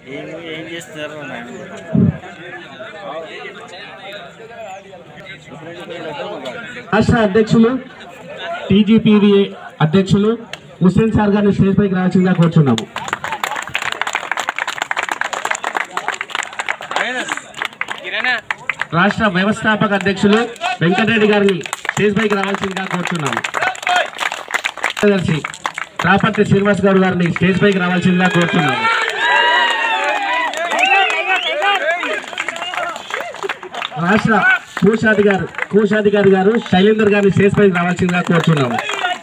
ఏం ఏం చేస్తున్నారు రాష్ట్ర అధ్యక్షులు టీజీపీవీ అధ్యక్షులు హుస్సేన్ సార్ గారిని స్టేజ్ పైకి రావాల్సిందిగా కోరుచున్నాము రాష్ట్ర వ్యవస్థాపక అధ్యక్షులు వెంకటరెడ్డి గారిని స్టేజ్ పైకి రావాల్సిందిగా కోరుచున్నాము కార్యదర్శి రాపర్తి శ్రీనివాస్ గౌడ్ గారిని స్టేజ్ పైకి రావాల్సిందిగా కోరుచున్నాము రాష్ట్ర కోశాధికారి కోశాధికారి గారు శైలేందర్ గారిని స్టేజ్ పైకి రావాల్సిందిగా కోరుచున్నాము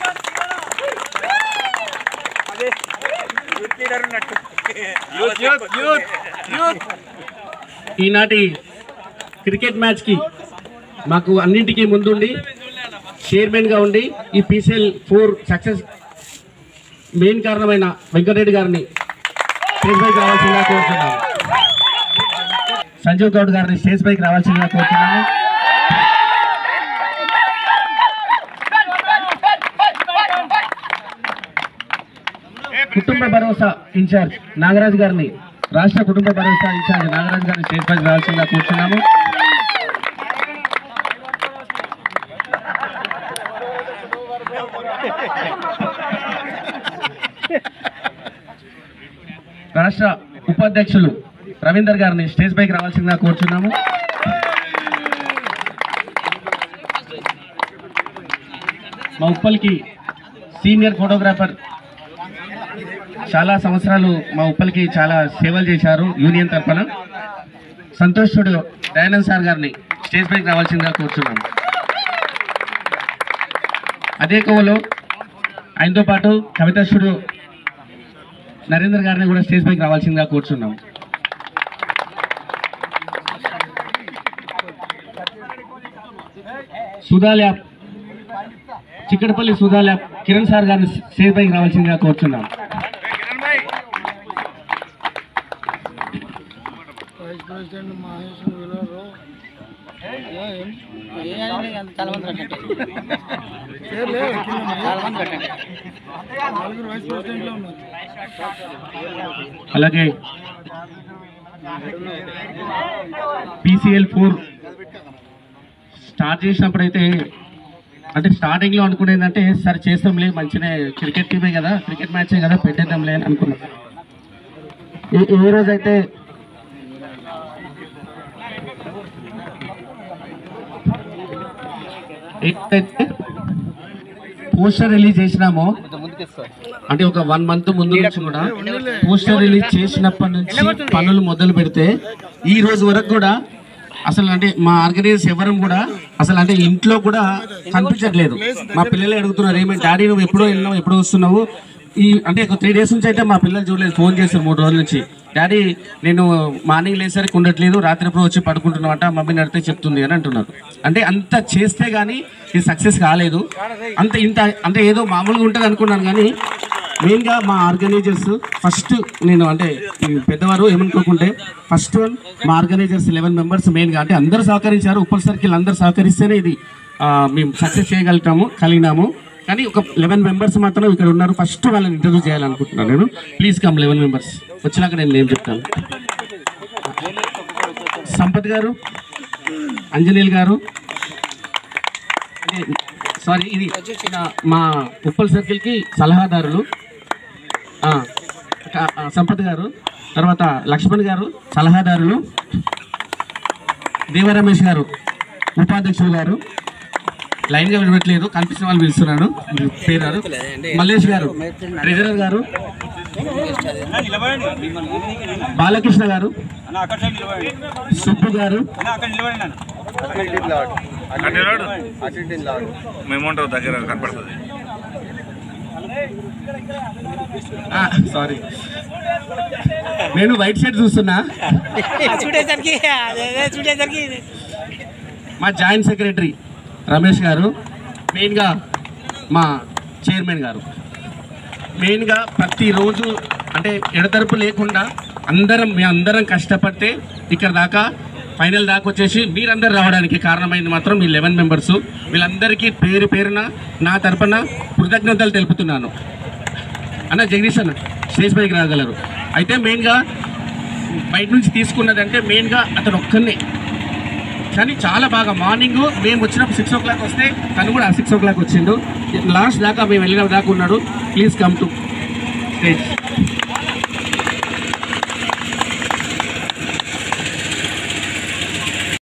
ఈనాటి క్రికెట్ మ్యాచ్కి మాకు అన్నింటికీ ముందుండి చైర్మన్గా ఉండి ఈ పీసీఎల్ ఫోర్ సక్సెస్ మెయిన్ కారణమైన వెంకటరెడ్డి గారిని స్టేజ్ పైకి రావాల్సిందిగా కోరుతున్నాము సంజీవ్ గౌడ్ గారిని స్టేజ్ పైకి రావాల్సిందిగా కోరుతున్నాము కుటుంబ భరోసా ఇన్ఛార్జ్ నాగరాజ్ గారిని రాష్ట్ర కుటుంబ భరోసా ఇన్ఛార్జ్ నాగరాజ్ గారిని స్టేజ్ పైకి రావాల్సిందిగా కూర్చున్నాము రాష్ట్ర ఉపాధ్యక్షులు రవీందర్ గారిని స్టేజ్ పైకి రావాల్సిందిగా కోరుచున్నాము మా ఉప్పల్కి సీనియర్ ఫోటోగ్రాఫర్ చాలా సంవత్సరాలు మా ఉప్పల్కి చాలా సేవలు చేశారు యూనియన్ తరఫున సంతోషుడు దయానంద్ సార్ గారిని స్టేజ్ పైకి రావాల్సిందిగా కోరుచున్నాము అదే కోవలో ఆయనతో పాటు కవితాశుడు నరేందర్ గారిని కూడా స్టేజ్ పైకి రావాల్సిందిగా కోరుచున్నాము Sudha lab Chikkadpally Sudha lab Kiran sir గారిని స్టేజ్ పైకి రావాల్సిందిగా కోరుచున్నాం వైస్ ప్రెసిడెంట్ మహేష్ వీలరు చాలా మంది కట్టండి చాలా మంది కట్టండి నలుగురు వైస్ ప్రెసిడెంట్లో ఉన్నారు అలాగే పీసీఎల్ ఫోర్ స్టార్ట్ చేసినప్పుడు అయితే అంటే స్టార్టింగ్లో అనుకునేది అంటే సరే చేస్తాంలే మంచిగా క్రికెట్ టీమే కదా క్రికెట్ మ్యాచే కదా పెట్టేద్దాంలే అని అనుకున్నాం ఏ ఏ రోజైతే ఏదైతే పోస్టర్ రిలీజ్ చేసినామో అంటే ఒక వన్ మంత్ ముందు నుంచి కూడా పోస్టర్ రిలీజ్ చేసినప్పటి నుంచి పనులు మొదలు పెడితే ఈ రోజు వరకు కూడా అసలు అంటే మా ఆర్గనైజర్స్ ఎవరం కూడా అసలు అంటే ఇంట్లో కూడా కనిపించట్లేదు మా పిల్లలు అడుగుతున్నారు ఏమైనా డాడీ నువ్వు ఎప్పుడో వెళ్ళినావు ఎప్పుడో వస్తున్నావు ఈ అంటే ఒక త్రీ డేస్ నుంచి అయితే మా పిల్లలు చూడలేదు ఫోన్ చేస్తారు మూడు రోజుల నుంచి డాడీ నేను మార్నింగ్ లేసరికి ఉండట్లేదు రాత్రి ఎప్పుడు వచ్చి పడుకుంటున్నావు అంట మమ్మీని అడిగితే చెప్తుంది అని అంటున్నారు అంటే అంత చేస్తే కానీ ఇది సక్సెస్ కాలేదు అంత ఇంత అంటే ఏదో మామూలుగా ఉంటుంది అనుకున్నాను కానీ మెయిన్గా మా ఆర్గనైజర్స్ ఫస్ట్ నేను అంటే ఈ పెద్దవారు ఏమనుకోకుంటే ఫస్ట్ వన్ మా ఆర్గనైజర్స్ లెవెన్ మెంబర్స్ మెయిన్గా అంటే అందరూ సహకరించారు ఉప్పల్ సర్కిల్ అందరూ సహకరిస్తేనే ఇది ఆ, మేము సక్సెస్ చేయగలుగుతాము కలిగినాము కానీ ఒక లెవెన్ మెంబర్స్ మాత్రం ఇక్కడ ఉన్నారు ఫస్ట్ వాళ్ళని ఇంటర్వ్యూ చేయాలనుకుంటున్నాను నేను ప్లీజ్ కమ్ లెవెన్ మెంబర్స్ వచ్చినాక నేను నేను చెప్తాను సంపత్ గారు అంజనీల్ గారు సారీ ఇది నా- మా ఉప్పల్ సర్కిల్కి సలహాదారులు ఆ, క- ఆ, సంపత్ గారు తర్వాత లక్ష్మణ్ గారు సలహాదారులు దేవ రమేష్ గారు ఉపాధ్యక్షులు గారు లైన్గా విడవట్లేదు కనిపించిన వాళ్ళు పిలుస్తున్నాను పేరు మల్లేష్ గారు ట్రెజరర్ గారు బాలకృష్ణ గారు సుబ్బు గారు మేముంటాం దగ్గర కనపడుతుంది సారీ నేను వైట్ షర్ట్ చూస్తున్నా చూడేసరికి అదే చూడేసరికి మా జాయింట్ సెక్రటరీ రమేష్ గారు మెయిన్గా మా చైర్మన్ గారు మెయిన్గా ప్రతిరోజు అంటే ఎడతెరపు లేకుండా అందరం మీ అందరం కష్టపడితే ఇక్కడ దాకా ఫైనల్ దాకా వచ్చేసి మీరందరూ రావడానికి కారణమైంది మాత్రం మీ లెవెన్ మెంబర్స్ వీళ్ళందరికీ పేరు పేరున నా తరపున కృతజ్ఞతలు తెలుపుతున్నాను అన్న జగదీష్ అన్న స్టేజ్ పైకి రాగలరు అయితే మెయిన్గా బయట నుంచి తీసుకున్నదంటే మెయిన్గా అతను ఒక్కనే కానీ చాలా బాగా మార్నింగ్ మేము వచ్చినప్పుడు సిక్స్ ఓ క్లాక్ వస్తే తను కూడా సిక్స్ ఓ క్లాక్ వచ్చిండు లాస్ట్ దాకా మేము వెళ్ళిన దాకా ఉన్నాడు ప్లీజ్ కమ్ టు స్టేజ్